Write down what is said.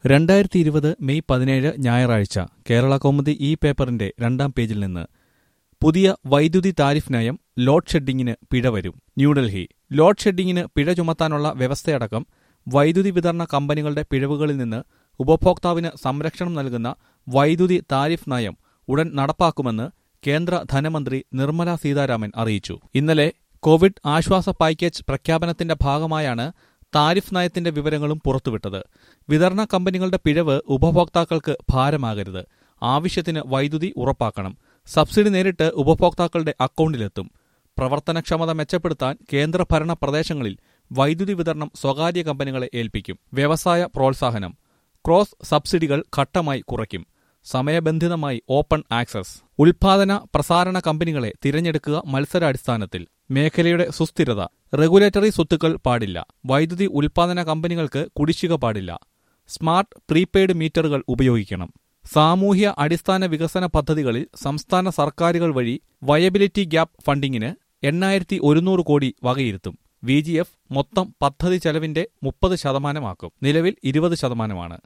രണ്ടായിരത്തി ഇരുപത് മെയ് പതിനേഴ് ഞായറാഴ്ച കേരള കൗമുദി ഈ പേപ്പറിന്റെ രണ്ടാം പേജിൽ നിന്ന് പുതിയ വൈദ്യുതി താരിഫ് നയം ലോഡ് ഷെഡിങ്ങിന് പിഴ വരും ന്യൂഡൽഹി ലോഡ് ഷെഡിങ്ങിന് പിഴ ചുമത്താനുള്ള വ്യവസ്ഥയടക്കം വൈദ്യുതി വിതരണ കമ്പനികളുടെ പിഴവുകളിൽ നിന്ന് ഉപഭോക്താവിന് സംരക്ഷണം നൽകുന്ന വൈദ്യുതി താരിഫ് നയം ഉടൻ നടപ്പാക്കുമെന്ന് കേന്ദ്ര ധനമന്ത്രി നിർമ്മല സീതാരാമൻ അറിയിച്ചു ഇന്നലെ കോവിഡ് ആശ്വാസ പാക്കേജ് പ്രഖ്യാപനത്തിന്റെ ഭാഗമായാണ് താരിഫ് നയത്തിന്റെ വിവരങ്ങളും പുറത്തുവിട്ടത് വിതരണ കമ്പനികളുടെ പിഴവ് ഉപഭോക്താക്കൾക്ക് ഭാരമാകരുത് ആവശ്യത്തിന് വൈദ്യുതി ഉറപ്പാക്കണം സബ്സിഡി നേരിട്ട് ഉപഭോക്താക്കളുടെ അക്കൗണ്ടിലെത്തും പ്രവർത്തനക്ഷമത മെച്ചപ്പെടുത്താൻ കേന്ദ്രഭരണ പ്രദേശങ്ങളിൽ വൈദ്യുതി വിതരണം സ്വകാര്യ കമ്പനികളെ ഏൽപ്പിക്കും വ്യവസായ പ്രോത്സാഹനം ക്രോസ് സബ്സിഡികൾ ഘട്ടമായി കുറയ്ക്കും സമയബന്ധിതമായി ഓപ്പൺ ആക്സസ് ഉൽപാദന പ്രസാരണ കമ്പനികളെ തിരഞ്ഞെടുക്കുക മത്സരാടിസ്ഥാനത്തിൽ മേഖലയുടെ സുസ്ഥിരത റെഗുലേറ്ററി സ്വത്തുക്കൾ പാടില്ല വൈദ്യുതി ഉൽപാദന കമ്പനികൾക്ക് കുടിശ്ശിക പാടില്ല സ്മാർട്ട് പ്രീപെയ്ഡ് മീറ്ററുകൾ ഉപയോഗിക്കണം സാമൂഹ്യ അടിസ്ഥാന വികസന പദ്ധതികളിൽ സംസ്ഥാന സർക്കാരുകൾ വഴി വയബിലിറ്റി ഗ്യാപ്പ് ഫണ്ടിങ്ങിന് എണ്ണായിരത്തി ഒരുന്നൂറ് കോടി വകയിരുത്തും വി ജി എഫ് മൊത്തം പദ്ധതി ചെലവിന്റെ മുപ്പത് ശതമാനമാക്കും നിലവിൽ ഇരുപത് ശതമാനമാണ്